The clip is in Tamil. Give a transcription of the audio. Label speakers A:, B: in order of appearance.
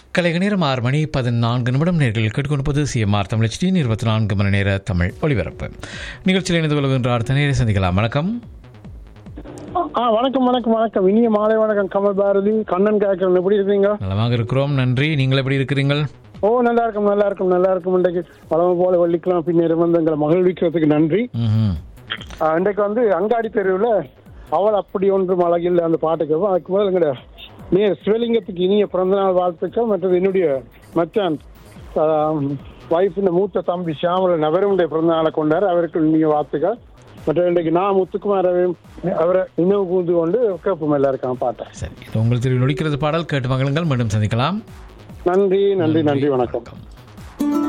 A: கலைக நேரம் ஆறு மணி பதினான்கு நிமிடம் நேர்கள் கேட்டுக்கொண்டிருப்பது சிஎம்ஆர் தமிழ் HDயின் இருபத்தி நான்கு மணி நேர தமிழ் ஒளிபரப்பு நிகழ்ச்சியில் இணைந்து கொள்கின்ற அடுத்த நேரை சந்திக்கலாம் வணக்கம்
B: ஆ வணக்கம் வணக்கம் வணக்கம் இனிய மாலை வணக்கம் கமல் பாரதி கண்ணன் கேட்கறேன் எப்படி இருக்கீங்க
A: நலமாக இருக்கிறோம் நன்றி நீங்கள் எப்படி இருக்கிறீர்கள்
B: ஓ நல்லா இருக்கும் நல்லா இருக்கும் நல்லா இருக்கும் இன்றைக்கு பழமை போல வெள்ளிக்கலாம் பின்னர் வந்து எங்களை மகிழ்விக்கிறதுக்கு நன்றி
A: ம்ஹும்.
B: ஆ, இன்றைக்கு வந்து அங்காடி தெருவில் அவள் அப்படி ஒன்றும் அழகில்லை அந்த பாட்டுக்கு அதுக்கு மேலே எங்கட நேர் சிவலிங்கத்துக்கு இனிய பிறந்தநாள் வாழ்த்துக்கள் மற்றது என்னுடைய மச்சான் வைஃப் இந்த மூத்த தம்பி ஷியாமல நவருடைய பிறந்தநாளை கொண்டார் அவருக்கு இனிய வாழ்த்துக்கள் மற்ற இன்றைக்கு நான் முத்துக்குமாரவையும் அவரை நினைவு கூந்து கொண்டு கேட்போம் எல்லாருக்கும் பாட்டேன்
A: சரி இது உங்கள் திருவில் ஒழிக்கிறது பாடல் கேட்டு மகளுங்கள் மீண்டும் சந்திக்கலாம்
B: நன்றி நன்றி நன்றி வணக்கம்
A: வணக்கம்